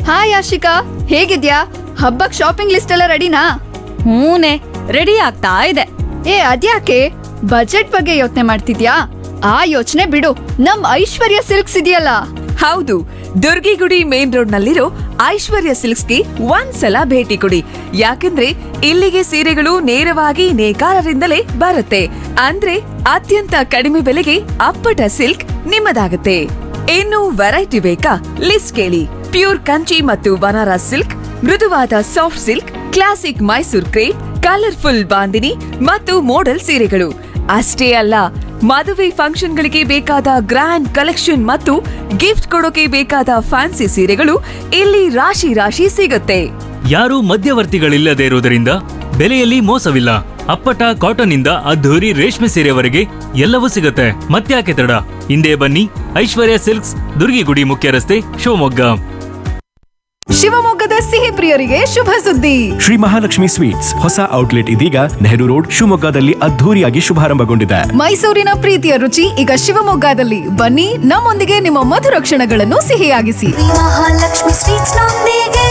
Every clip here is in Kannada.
ಹಾಯ್ ಆಶಿಕಾ ಹೇಗಿದ್ಯಾ ಹಬ್ಬಕ್ ಶಾಪಿಂಗ್ ಲಿಸ್ಟ್ ಎಲ್ಲ ರೆಡಿನಾ ಹೂನೆ ರೆಡಿ ಆಗ್ತಾ ಇದೆ ಏ ಅದ್ಯಾಕೆ ಬಜೆಟ್ ಬಗ್ಗೆ ಯೋಚನೆ ಮಾಡ್ತಿದ್ಯಾ ಆ ಯೋಚನೆ ಬಿಡು ನಮ್ ಐಶ್ವರ್ಯ ಸಿಲ್ಕ್ಸ್ ಇದೆಯಲ್ಲ ಹೌದು ದುರ್ಗಿಗುಡಿ ಮೇನ್ ರೋಡ್ ನಲ್ಲಿರೋ ಐಶ್ವರ್ಯ ಸಿಲ್ಕ್ಸ್ಗೆ ಒಂದ್ಸಲ ಭೇಟಿ ಕೊಡಿ ಯಾಕಂದ್ರೆ ಇಲ್ಲಿಗೆ ಸೀರೆಗಳು ನೇರವಾಗಿ ನೇಕಾರರಿಂದಲೇ ಬರುತ್ತೆ ಅಂದ್ರೆ ಅತ್ಯಂತ ಕಡಿಮೆ ಬೆಲೆಗೆ ಅಪ್ಪಟ ಸಿಲ್ಕ್ ನಿಮ್ಮದಾಗುತ್ತೆ ಇನ್ನು ವೆರೈಟಿ ಬೇಕಾ ಲಿಸ್ಟ್ ಕೇಳಿ ಪ್ಯೂರ್ ಕಂಚಿ ಮತ್ತು ಬನಾರಸ್ ಸಿಲ್ಕ್ ಮೃದುವಾದ soft silk classic Mysore crepe colourful bandhani ಮತ್ತು ಮೋಡಲ್ ಸೀರೆಗಳು ಅಷ್ಟೇ ಅಲ್ಲ ಮದುವೆ ಫಂಕ್ಷನ್ಗಳಿಗೆ ಬೇಕಾದ ಗ್ರ್ಯಾಂಡ್ ಕಲೆಕ್ಷನ್ ಮತ್ತು ಗಿಫ್ಟ್ ಕೊಡೋಕೆ ಬೇಕಾದ ಫ್ಯಾನ್ಸಿ ಸೀರೆಗಳು ಇಲ್ಲಿ ರಾಶಿ ರಾಶಿ ಸಿಗುತ್ತೆ ಯಾರೂ ಮಧ್ಯವರ್ತಿಗಳಿಲ್ಲದೆ ಇರುವುದರಿಂದ ಬೆಲೆಯಲ್ಲಿ ಮೋಸವಿಲ್ಲ ಅಪ್ಪಟ ಕಾಟನ್ ಇಂದ ಅದ್ಧೂರಿ ರೇಷ್ಮೆ ಸೀರೆವರೆಗೆ ಎಲ್ಲವೂ ಸಿಗುತ್ತೆ ಮತ್ತ್ಯಾಕೆ ತಡ ಹಿಂದೆ ಬನ್ನಿ ಐಶ್ವರ್ಯ ಸಿಲ್ಕ್ಸ್ ದುರ್ಗಿಗುಡಿ ಮುಖ್ಯ ರಸ್ತೆ ಶಿವಮೊಗ್ಗ ಶಿವಮೊಗ್ಗದ ಸಿಹಿ ಪ್ರಿಯರಿಗೆ ಶುಭ ಸುದ್ದಿ ಶ್ರೀ ಮಹಾಲಕ್ಷ್ಮಿ ಸ್ವೀಟ್ಸ್ ಹೊಸ ಔಟ್ಲೆಟ್ ಇದೀಗ ನೆಹರು ರೋಡ್ ಶಿವಮೊಗ್ಗದಲ್ಲಿ ಅದ್ಧೂರಿಯಾಗಿ ಶುಭಾರಂಭಗೊಂಡಿದೆ ಮೈಸೂರಿನ ಪ್ರೀತಿಯ ರುಚಿ ಈಗ ಶಿವಮೊಗ್ಗದಲ್ಲಿ ಬನ್ನಿ ನಮ್ಮೊಂದಿಗೆ ನಿಮ್ಮ ಮಧುರ ಕ್ಷಣಗಳನ್ನು ಸಿಹಿಯಾಗಿಸಿ ಮಹಾಲಕ್ಷ್ಮಿ ಸ್ವೀಟ್ಸ್ ನೊಂದಿಗೆ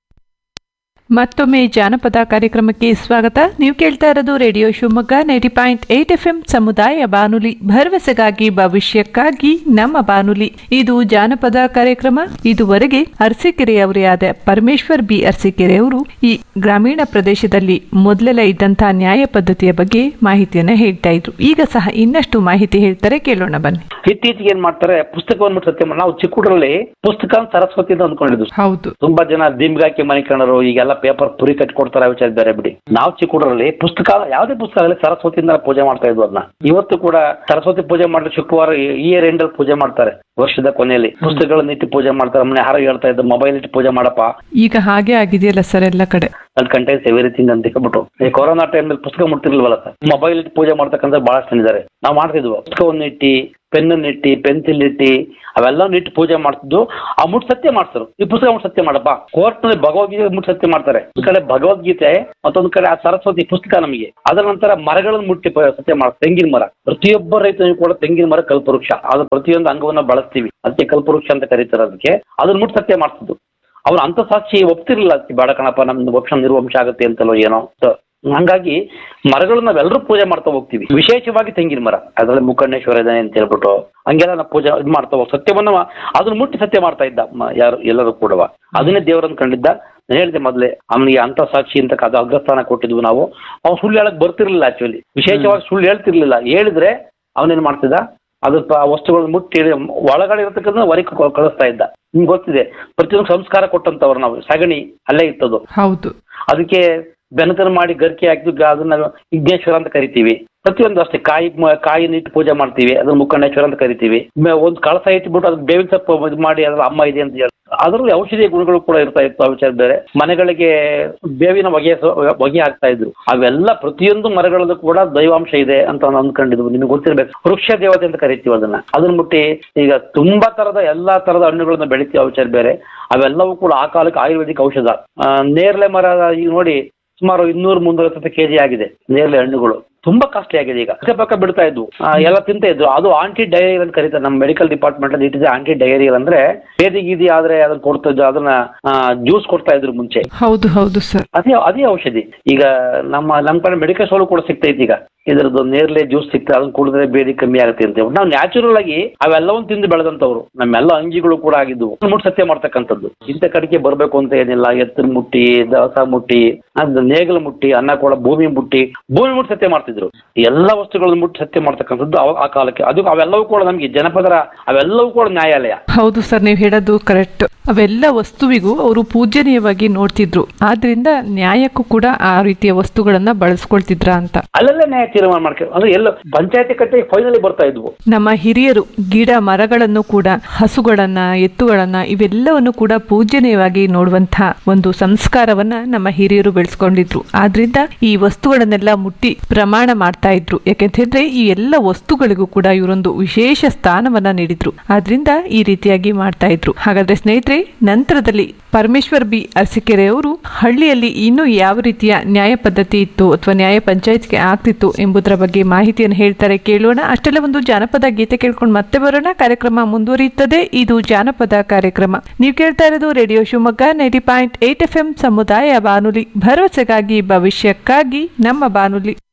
ಮತ್ತೊಮ್ಮೆ ಜಾನಪದ ಕಾರ್ಯಕ್ರಮಕ್ಕೆ ಸ್ವಾಗತ ನೀವು ಕೇಳ್ತಾ ಇರೋದು radio Shivamogga ninety point eight F M ಸಮುದಾಯ ಬಾನುಲಿ ಭರವಸೆಗಾಗಿ ಭವಿಷ್ಯಕ್ಕಾಗಿ ನಮ್ಮ ಬಾನುಲಿ ಇದು ಜಾನಪದ ಕಾರ್ಯಕ್ರಮ ಇದುವರೆಗೆ ಅರಸೀಕೆರೆಯವರೇ ಆದ ಪರಮೇಶ್ವರ್ ಬಿ ಅರಸೀಕೆರೆ ಅವರು ಈ ಗ್ರಾಮೀಣ ಪ್ರದೇಶದಲ್ಲಿ ಮೊದಲೆಲ್ಲ ಇದ್ದಂತಹ ನ್ಯಾಯ ಪದ್ಧತಿಯ ಬಗ್ಗೆ ಮಾಹಿತಿಯನ್ನ ಹೇಳ್ತಾ ಇದ್ರು ಈಗ ಸಹ ಇನ್ನಷ್ಟು ಮಾಹಿತಿ ಹೇಳ್ತಾರೆ ಕೇಳೋಣ ಬನ್ನಿ ಇತ್ತೀಚೆಗೆ ಏನ್ ಮಾಡ್ತಾರೆ ಪುಸ್ತಕವನ್ನು ಬಿಟ್ಟು ಸತ್ಯ ಮಾಡ್- ನಾವು ಚಿಕ್ಕ ಹುಡುಗರಲ್ಲಿ ಪುಸ್ತಕ ಸರಸ್ವತಿ ಅಂತ ಅಂದ್ಕೊಂಡಿದ್ವಿ ಹೌದು ತುಂಬಾ ಜನ ದಿಂಬ್ಗಾಕಿ ಮನಿಕಣರು ಈಗೆಲ್ಲ ಪೇಪರ್ ಪುರಿ ಕಟ್ಟಿ ಕೊಡ್ತಾರೆ ವಿಚಾರ ಬೇರೆ ಬಿಡಿ ನಾವು ಚಿಕ್ಕ ಹುಡುಗರಲ್ಲಿ ಪುಸ್ತಕ ಯಾವುದೇ ಪುಸ್ತಕ ಆಗಲಿ ಸರಸ್ವತಿಯಿಂದ ಪೂಜೆ ಮಾಡ್ತಾ ಇದ್ವು ಅದನ್ನ ಇವತ್ತು ಕೂಡ ಸರಸ್ವತಿ ಪೂಜೆ ಮಾಡಿದ್ರೆ ಶುಕ್ರವಾರ ಇಯರ್ ಎಂಡ್ ಅಲ್ಲಿ ಪೂಜೆ ಮಾಡ್ತಾರೆ ವರ್ಷದ ಕೊನೆಯಲ್ಲಿ ಪುಸ್ತಕಗಳನ್ನ ಇಟ್ಟು ಪೂಜೆ ಮಾಡ್ತಾರೆ ಮನೆ ಹಾರ ಹೇಳ್ತಾ ಇದ್ದು ಮೊಬೈಲ್ ಇಟ್ಟು ಪೂಜೆ ಮಾಡಪ್ಪ ಈಗ ಹಾಗೆ ಆಗಿದೆಯಲ್ಲ ಸರ್ ಎಲ್ಲ ಕಡೆ ಅದು ಕಂಟೈನ್ಸ್ ಎವ್ರಿಥಿಂಗ್ ಅಂತ ಹೇಳ್ಬಿಟ್ಟು ಈ ಕೊರೋನಾ ಟೈಮಲ್ಲಿ ಪುಸ್ತಕ ಮುಟ್ತಿರ್ಲಿಲ್ವಲ್ಲ ಸರ್ ಮೊಬೈಲ್ ಇಟ್ಟು ಪೂಜೆ ಮಾಡ್ತಕ್ಕಂಥ ಬಹಳಷ್ಟು ಜನ ಇದ್ದಾರೆ ನಾವು ಮಾಡ್ತಿದ್ವು ಪುಸ್ತಕವನ್ನು ಇಟ್ಟು ಪೆನ್ನನ್ನು ಇಟ್ಟು ಪೆನ್ಸಿಲ್ ಇಟ್ಟು ಅವೆಲ್ಲವನ್ನು ಇಟ್ಟು ಪೂಜೆ ಮಾಡ್ತಿದ್ದು ಆ ಮುಟ್ ಸತ್ಯ ಮಾಡ್ತಾರೆ ಈ ಪುಸ್ತಕ ಮುಟ್ ಸತ್ಯ ಮಾಡಪ್ಪ ಕೋರ್ಟ್ ನಲ್ಲಿ ಭಗವದ್ಗೀತೆ ಮುಟ್ ಸತ್ಯ ಮಾಡ್ತಾರೆ ಒಂದು ಕಡೆ ಭಗವದ್ಗೀತೆ ಮತ್ತೊಂದು ಕಡೆ ಆ ಸರಸ್ವತಿ ಪುಸ್ತಕ ನಮಗೆ ಅದರ ನಂತರ ಮರಗಳನ್ನು ಮುಟ್ಟಿ ಪ- ಸತ್ಯ ಮಾಡ ತೆಂಗಿನ ಮರ ಪ್ರತಿಯೊಬ್ಬ ರೈತನಿಗೂ ಕೂಡ ತೆಂಗಿನ ಮರ ಕಲ್ಪವೃಕ್ಷ ಅದು ಪ್ರತಿಯೊಂದು ಅಂಗವನ್ನು ಬಳಸ್ತೀವಿ ಅದಕ್ಕೆ ಕಲ್ಪವೃಕ್ಷ ಅಂತ ಕರೀತಾರೆ ಅದಕ್ಕೆ ಅದನ್ನ ಮುಟ್ ಸತ್ಯ ಮಾಡ್ತಿದ್ದು ಅವ್ರ ಅಂತಸಾಕ್ಷಿ ಒಪ್ತಿರ್ಲಿಲ್ಲ ಬೇಡ ಕಣಪ್ಪ ನಮ್ದು ವಂಶ ನಿರ್ವಂಶ ಆಗುತ್ತೆ ಅಂತಲೋ ಏನೋ ಅಂತ. ಹಂಗಾಗಿ ಮರಗಳನ್ನ ನಾವೆಲ್ಲರೂ ಪೂಜೆ ಮಾಡ್ತಾ ಹೋಗ್ತೀವಿ ವಿಶೇಷವಾಗಿ ತೆಂಗಿನ ಮರ ಅದರಲ್ಲಿ ಮುಖಂಡೇಶ್ವರ ಇದ್ದಾನೆ ಅಂತ ಹೇಳ್ಬಿಟ್ಟು ಹಂಗೆಲ್ಲ ನಾವು ಪೂಜೆ ಇದು ಮಾಡ್ತಾ ಹೋಗ್ ಸತ್ಯವನ್ನ ಅದನ್ನ ಮುಟ್ಟಿ ಸತ್ಯ ಮಾಡ್ತಾ ಇದ್ದ ಮ- ಯಾರು ಎಲ್ಲರೂ ಕೂಡವ ಅದನ್ನೇ ದೇವರನ್ನು ಕಂಡಿದ್ದ ನಾನು ಹೇಳಿದೆ ಮೊದಲೇ ಅವನಿಗೆ ಅಂತ ಸಾಕ್ಷಿ ಅಂತ ಅದು ಅಗ್ರಸ್ಥಾನ ಕೊಟ್ಟಿದ್ವು ನಾವು ಅವ್ನು ಸುಳ್ಳು ಹೇಳಕ್ ಬರ್ತಿರ್ಲಿಲ್ಲ ಆಕ್ಚುಲಿ ವಿಶೇಷವಾಗಿ ಸುಳ್ಳು ಹೇಳ್ತಿರ್ಲಿಲ್ಲ ಹೇಳಿದ್ರೆ ಅವನೇನ್ ಮಾಡ್ತಿದ್ದ ಅದ್ರ ಪ- ವಸ್ತುಗಳನ್ನ ಮುಟ್ಟಿ ಒಳಗಡೆ ಇರತಕ್ಕಂಥ ಹೊರಗೆ ಕ- ಕಳಿಸ್ತಾ ಇದ್ದ ನಿಮ್ಗೆ ಗೊತ್ತಿದೆ ಪ್ರತಿಯೊಂದು ಸಂಸ್ಕಾರ ಕೊಟ್ಟಂತವ್ರು ನಾವು ಸಗಣಿ ಅಲ್ಲೇ ಇತ್ತದು ಹೌದು ಅದಕ್ಕೆ ಬೆನಕನ್ನು ಮಾಡಿ ಗರ್ಕೆ ಹಾಕಿ ಅದನ್ನ ವಿಘ್ನೇಶ್ವರ ಅಂತ ಕರಿತೀವಿ ಪ್ರತಿಯೊಂದು ಅಷ್ಟೇ ಕಾಯಿ ಮ- ಕಾಯಿನ ಇಟ್ಟು ಪೂಜೆ ಮಾಡ್ತೀವಿ ಅದನ್ನ ಮುಖಂಡೇಶ್ವರ ಅಂತ ಕರಿತೀವಿ ಮೆ- ಒಂದು ಕಳಸ ಇಟ್ಬಿಟ್ಟು ಅದಕ್ಕೆ ಬೇವಿನ ಸೊಪ್ಪು ಇದು ಮಾಡಿ ಅದ್ರ ಅಮ್ಮ ಇದೆ ಅಂತ ಹೇಳಿ ಅದರಲ್ಲಿ ಔಷಧೀಯ ಗುಣಗಳು ಕೂಡ ಇರ್ತಾ ಇತ್ತು ಆ ವಿಚಾರ ಬೇರೆ ಮನೆಗಳಿಗೆ ಬೇವಿನ ಹೊಗೆ ಸ- ಹೊಗೆ ಹಾಕ್ತಾ ಇದ್ರು ಅವೆಲ್ಲ ಪ್ರತಿಯೊಂದು ಮರಗಳಲ್ಲೂ ಕೂಡ ದೈವಾಂಶ ಇದೆ ಅಂತ ನಾನು ಅಂದ್ಕೊಂಡಿದ್ವು ನಿಮಗೆ ಗೊತ್ತಿರ್ಬೇಕು ವೃಕ್ಷ ದೇವತೆ ಅಂತ ಕರಿತೀವಿ ಅದನ್ನ ಅದನ್ನ ಮುಟ್ಟಿ ಈಗ ತುಂಬಾ ತರದ ಎಲ್ಲಾ ತರದ ಹಣ್ಣುಗಳನ್ನ ಬೆಳಿತೀವಿ ಆ ವಿಚಾರ ಬೇರೆ ಅವೆಲ್ಲವೂ ಕೂಡ ಆ ಕಾಲಕ್ಕೆ ಆಯುರ್ವೇದಿಕ್ ಔಷಧ ಆ, ನೇರಳೆ ಮರ ಈಗ ನೋಡಿ ಸುಮಾರು ಇನ್ನೂರು ಮುನ್ನೂರ ಕೆಜಿ ಆಗಿದೆ ನೇರಳೆ ಹಣ್ಣುಗಳು ತುಂಬಾ ಕಾಸ್ಟ್ಲಿ ಆಗಿದೆ ಈಗ ಅಕ್ಕ ಪಕ್ಕ ಬಿಡ್ತಾ ಇದ್ವು ಆ, ಎಲ್ಲ ತಿಂತ ಇದ್ರು ಅದು ಆಂಟಿ ಡಯರಿ ಅಂತ ಕರೀತಾರೆ ನಮ್ಮ ಮೆಡಿಕಲ್ ಡಿಪಾರ್ಟ್ಮೆಂಟ್ ಅಲ್ಲಿ ಇಟ್ಟಿದೆ ಆಂಟಿ ಡಯರಿ ಅಂದ್ರೆ ಬೇದಿ ಗೀದಿ ಆದ್ರೆ ಅದನ್ನ ಕೊಡ್ತಾ ಇದ್ರು ಅದನ್ನ ಜ್ಯೂಸ್ ಕೊಡ್ತಾ ಇದ್ರು ಮುಂಚೆ ಹೌದು ಹೌದು ಸರ್ ಅದೇ ಅದೇ ಔಷಧಿ ಈಗ ನಮ್ಮ ನಮ್ಮ ಕಡೆ ಮೆಡಿಕಲ್ ಸ್ಟೋರ್ ಕೂಡ ಸಿಗ್ತೈತಿ ಈಗ ಇದ್ರದ್ದು ನೇರ್ಲೆ ಜ್ಯೂಸ್ ಸಿಗ್ತದೆ ಅದನ್ನ ಕುಡಿದ್ರೆ ಬೇದಿ ಕಮ್ಮಿ ಆಗುತ್ತೆ ಅಂತ ಹೇಳ್ಬಿಟ್ಟು ನಾವು ನ್ಯಾಚುರಲ್ ಆಗಿ ಅವೆಲ್ಲವನ್ನು ತಿಂದು ಬೆಳೆದಂತವ್ರು ನಮ್ಮೆಲ್ಲ ಅಂಗಿಗಳು ಕೂಡ ಆಗಿದ್ವು ಮುಟ್ಟು ಸತ್ಯ ಮಾಡ್ತಕ್ಕಂಥದ್ದು ಇಂಥ ಕಡೆಗೆ ಬರಬೇಕು ಅಂತ ಏನಿಲ್ಲ ಎತ್ತಿನ ಮುಟ್ಟಿ ದವಸ ಮುಟ್ಟಿ ಅದ್ ನೇಗಲು ಮುಟ್ಟಿ ಅನ್ನ ಕೂಡ ಭೂಮಿ ಮುಟ್ಟಿ ಭೂಮಿ ಮುಟ್ಟಿ ಸತ್ಯ ಮಾಡ್ತಿದ್ರು ಎಲ್ಲ ವಸ್ತುಗಳನ್ನು ಮುಟ್ಟಿ ಸತ್ಯ ಮಾಡ್ತಕ್ಕಂಥದ್ದು ಅವ- ಆ ಕಾಲಕ್ಕೆ ಅದು ಅವೆಲ್ಲವೂ ಕೂಡ ನಮಗೆ ಜನಪದರ ಅವೆಲ್ಲವೂ ಕೂಡ ನ್ಯಾಯಾಲಯ ಹೌದು ಸರ್ ನೀವು ಹೇಳೋದು ಕರೆಕ್ಟ್ ಅವೆಲ್ಲ ವಸ್ತುವಿಗೂ ಅವರು ಪೂಜನೀಯವಾಗಿ ನೋಡ್ತಿದ್ರು ಆದ್ರಿಂದ ನ್ಯಾಯಕ್ಕೂ ಕೂಡ ಆ ರೀತಿಯ ವಸ್ತುಗಳನ್ನ ಬಳಸ್ಕೊಳ್ತಿದ್ರ ಅಂತ ಅಲ್ಲಲ್ಲೇ ನ್ಯಾಯ ತೀರ್ಮಾನ ಮಾಡ್ಕೊಂಡು ಅಂದ್ರೆ ಎಲ್ಲ ಪಂಚಾಯತಿ ಕಟ್ಟೆ ಫೈನಲಿ ಬರ್ತಾ ಇದ್ವು ನಮ್ಮ ಹಿರಿಯರು ಗಿಡ ಮರಗಳನ್ನು ಕೂಡ ಹಸುಗಳನ್ನ ಎತ್ತುಗಳನ್ನ ಇವೆಲ್ಲವನ್ನು ಕೂಡ ಪೂಜನೀಯವಾಗಿ ನೋಡುವಂತಹ ಒಂದು ಸಂಸ್ಕಾರವನ್ನ ನಮ್ಮ ಹಿರಿಯರು ಬೆಳೆಸ್ಕೊಂಡಿದ್ರು ಆದ್ರಿಂದ ಈ ವಸ್ತುಗಳನ್ನೆಲ್ಲ ಮುಟ್ಟಿ ಪ್ರಮಾಣ ಮಾಡ್ತಾ ಇದ್ರು ಯಾಕೆಂತಂದ್ರೆ ಈ ಎಲ್ಲ ವಸ್ತುಗಳಿಗೂ ಕೂಡ ಇವರೊಂದು ವಿಶೇಷ ಸ್ಥಾನವನ್ನ ನೀಡಿದ್ರು ಆದ್ರಿಂದ ಈ ರೀತಿಯಾಗಿ ಮಾಡ್ತಾ ಇದ್ರು ಹಾಗಾದ್ರೆ ಸ್ನೇಹಿತರೆ ನಂತರದಲ್ಲಿ ಪರಮೇಶ್ವರ್ ಬಿ ಅರಸಿಕೆರೆ ಅವರು ಹಳ್ಳಿಯಲ್ಲಿ ಇನ್ನೂ ಯಾವ ರೀತಿಯ ನ್ಯಾಯ ಪದ್ಧತಿ ಇತ್ತು ಅಥವಾ ನ್ಯಾಯ ಪಂಚಾಯತ್ಗೆ ಆಗ್ತಿತ್ತು ಎಂಬುದರ ಬಗ್ಗೆ ಮಾಹಿತಿಯನ್ನು ಹೇಳ್ತಾರೆ ಕೇಳೋಣ ಅಷ್ಟೆಲ್ಲ ಒಂದು ಜಾನಪದ ಗೀತೆ ಕೇಳ್ಕೊಂಡು ಮತ್ತೆ ಬರೋಣ ಕಾರ್ಯಕ್ರಮ ಮುಂದುವರಿಯುತ್ತದೆ ಇದು ಜಾನಪದ ಕಾರ್ಯಕ್ರಮ ನೀವು ಕೇಳ್ತಾ ಇರೋದು radio Shivamogga ninety point eight F M ಸಮುದಾಯ ಬಾನುಲಿ ಭರವಸೆಗಾಗಿ ಭವಿಷ್ಯಕ್ಕಾಗಿ ನಮ್ಮ ಬಾನುಲಿ